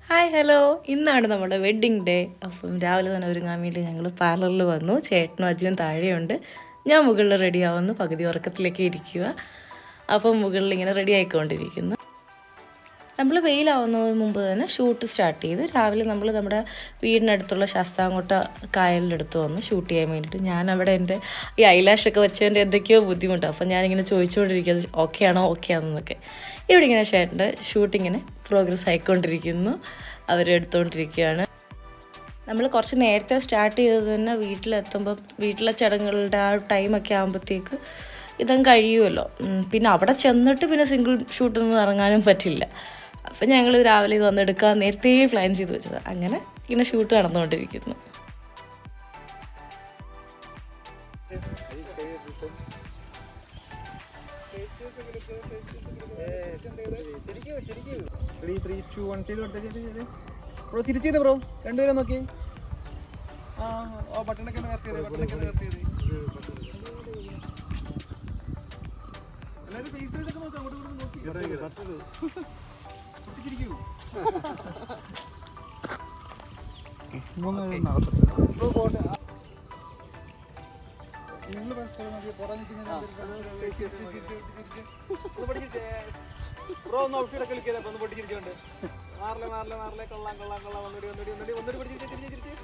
hi hello ഇന്നാണ് നമ്മുടെ wedding day അപ്പം രാവിലെ തന്നെ ഒരുങ്ങാൻ വേണ്ടി ഞങ്ങൾ പാർലറിൽ വന്നു ചേട്ടനും അജിയും താഴെയുണ്ട് ഞാൻ മുകളിൽ റെഡി ആവുന്നു പകുതി ഉറക്കത്തിലേക്ക് ഇരിക്കുക അപ്പം മുകളിൽ ഇങ്ങനെ റെഡി ആയിക്കൊണ്ടിരിക്കുന്നു നമ്മൾ വെയിലാവുന്നതിന് മുമ്പ് തന്നെ ഷൂട്ട് സ്റ്റാർട്ട് ചെയ്ത് രാവിലെ നമ്മൾ നമ്മുടെ വീടിനടുത്തുള്ള ശാസ്താംകോട്ട കായലിൻ്റെ അടുത്ത് വന്ന് ഷൂട്ട് ചെയ്യാൻ വേണ്ടിയിട്ട് ഞാൻ അവിടെ എൻ്റെ ഈ ഐലാഷൊക്കെ വെച്ചതിൻ്റെ എന്തൊക്കെയോ ബുദ്ധിമുട്ടാണ് അപ്പം ഞാനിങ്ങനെ ചോദിച്ചുകൊണ്ടിരിക്കുന്നത് ഓക്കെ ആണോ ഓക്കെ ആണെന്നൊക്കെ ഇവിടെ ഇങ്ങനെ ചേട്ടൻ്റെ ഷൂട്ടിങ്ങിന് പ്രോഗ്രസ് ആയിക്കൊണ്ടിരിക്കുന്നു അവരെടുത്തുകൊണ്ടിരിക്കുകയാണ് നമ്മൾ കുറച്ച് നേരത്തെ സ്റ്റാർട്ട് ചെയ്തത് തന്നെ വീട്ടിലെത്തുമ്പം വീട്ടിലെ ചടങ്ങുകളുടെ ആ ടൈമൊക്കെ ആകുമ്പോഴത്തേക്ക് ഇതങ്ങ് കഴിയുമല്ലോ ഉം, പിന്നെ അവിടെ ചെന്നിട്ട് പിന്നെ സിംഗിൾ ഷൂട്ടൊന്നും ഇറങ്ങാനും പറ്റില്ല അപ്പം ഞങ്ങൾ രാവിലെ ഇത് വന്നെടുക്കാൻ നേരത്തെ പ്ലാൻ ചെയ്ത് വെച്ചത് അങ്ങനെ ഇങ്ങനെ ഷൂട്ട് നടന്നുകൊണ്ടിരിക്കുന്നു ത്രീ ത്രീ ടു വൺ ചെയ്ത് കൊടുത്തേ ചെയ്ത് ചെയ്ത് ബ്രോ തിരിച്ച് ചെയ്ത് ബ്രോ രണ്ടുപേരും നോക്കി ആ ആ ബട്ടണൊക്കെ ഒന്ന് കറക്റ്റ് ചെയ്തേ ബട്ടണൊക്കെ ഒന്ന് കറക്റ്റ് ചെയ്തേ എല്ലാവരും ഫേസ് ടു ഒക്കെ നോക്കാം അങ്ങോട്ടും ഇങ്ങോട്ടും നോക്കി പൊട്ടിച്ചിരിക്കൂ ബ്രോ പോട്ടെ നിങ്ങൾ പുറം ബ്രോ ഒന്ന് ഔട്ട്സൈഡ് ഒക്കെ കളിക്കാതെ ഒന്ന് പൊട്ടിച്ചിരിച്ചുകൊണ്ട് മാറിലെ മാറിലെ മാറിലെ കൊള്ളാം കൊള്ളാം കൊള്ളാം ഒന്നുകൂടി ഒന്നുകൂടി ഒന്നുകൂടി ഒന്നുകൂടി പൊട്ടിച്ചിരിച്ച് തിരിച്ച് തിരിച്ച്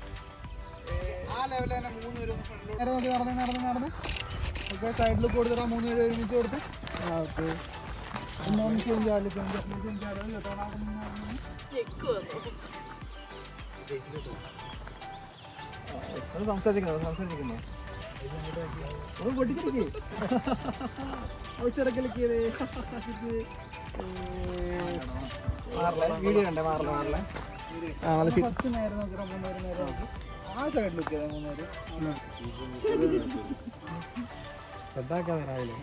ആ ലെവലിൽ തന്നെ മൂന്ന് പേരും നേരെ നോക്കി നടന്ന് നടന്ന് നടന്ന് ഓക്കെ സൈഡിൽ കൊടുത്തിടാ മൂന്ന് പേര് ഒരുമിച്ച് കൊടുത്ത് ആ ഓക്കെ ഒന്നും ചേഞ്ച് ആവില്ല ചേഞ്ച് ചേഞ്ച് ആവില്ല സംസാരിക്കുന്നു സംസാരിക്കുന്നു ഒന്ന് പൊട്ടിച്ചിരിക്കേ ഔച്ചടക്കലൊക്കെ മാറില്ല വീഡിയോ കണ്ടേ മാറില്ല മാറില്ല ഫസ്റ്റ് നേരെ നോക്കണം മൂന്നേരം നേരെ നോക്കി ആ സൈഡിൽ ലുക്ക് ചെയ്തേ മൂന്നേര് ശ്രദ്ധാക്കാതെ രാവിലെ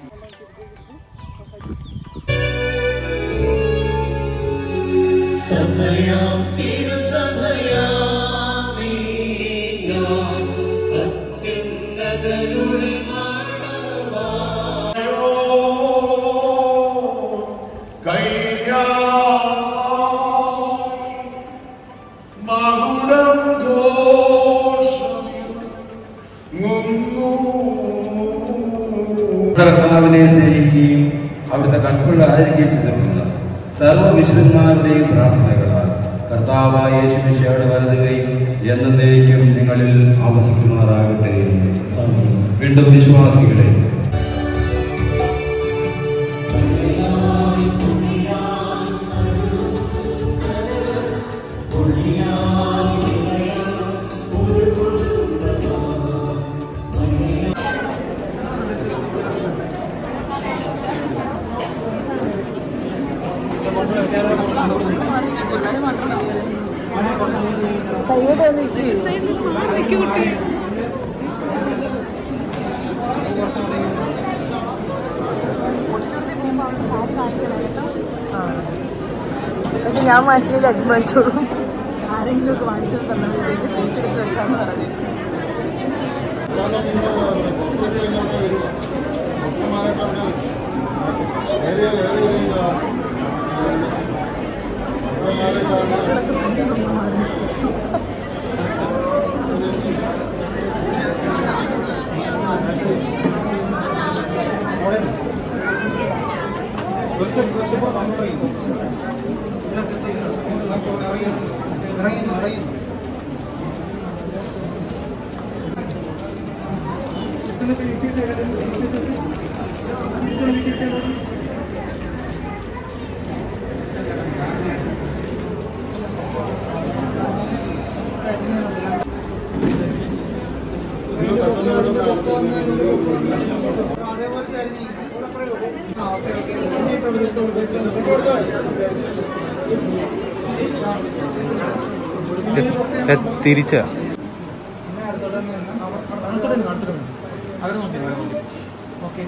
കർത്താവിനെ സ്നേഹിക്കുകയും അവിടുത്തെ കൽപ്പുള്ള ആയിരിക്കുകയും ചെയ്തിട്ടുള്ള സർവ്വവിശുദ്ധന്മാരുടെയും പ്രാർത്ഥനകളാൽ കർത്താവായ യേശുമിശയുടെ വരുതുകയും എന്നേക്കും നിങ്ങളിൽ ആവസിക്കുമാറാകട്ടെ വീണ്ടും വിശ്വാസികളെ ഞാൻ മനസ്സിലായി അജി വാങ്ങിച്ചോളൂ ആരെങ്കിലും ഒക്കെ വാങ്ങിച്ചു തന്നെ വിചാരിച്ച് പ്ലേറ്റ് എടുത്ത് വെക്കാന്ന് പറഞ്ഞു തിരിച്ച ഓക്കെ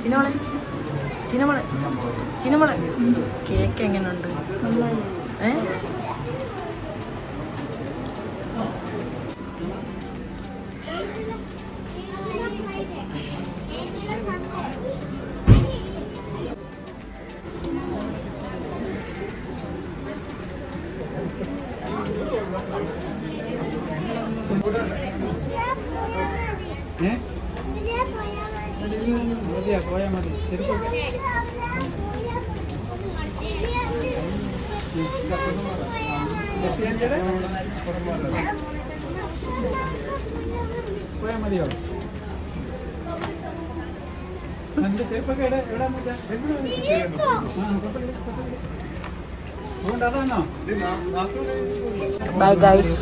ചിന്നമോളെ ചിന്നമോളെ ചിന്നമോളെ കേക്ക് എങ്ങനെയുണ്ട് ഏ ഏ മതിയാ പോയാ മതി ശരി പോയാ മതിയോ എന്റെ ചേപ്പൊക്കെ എവിടെ എവിടാന്ന് വെച്ചാ അതുകൊണ്ട് അതാണോ ബൈ ഗൈസ്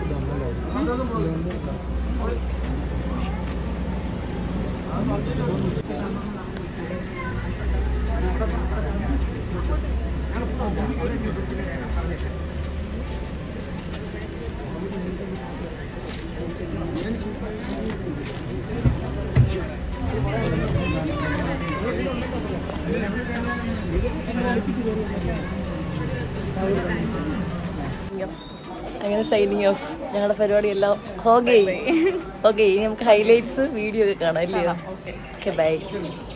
അങ്ങനെ സൈനിങ് ഓഫ് ഞങ്ങളുടെ പരിപാടി എല്ലാം ഓക്കെ ഓക്കെ ഇനി നമുക്ക് ഹൈലൈറ്റ്സ് വീഡിയോ ഒക്കെ കാണാം അല്ലയോ ഓക്കെ ബൈ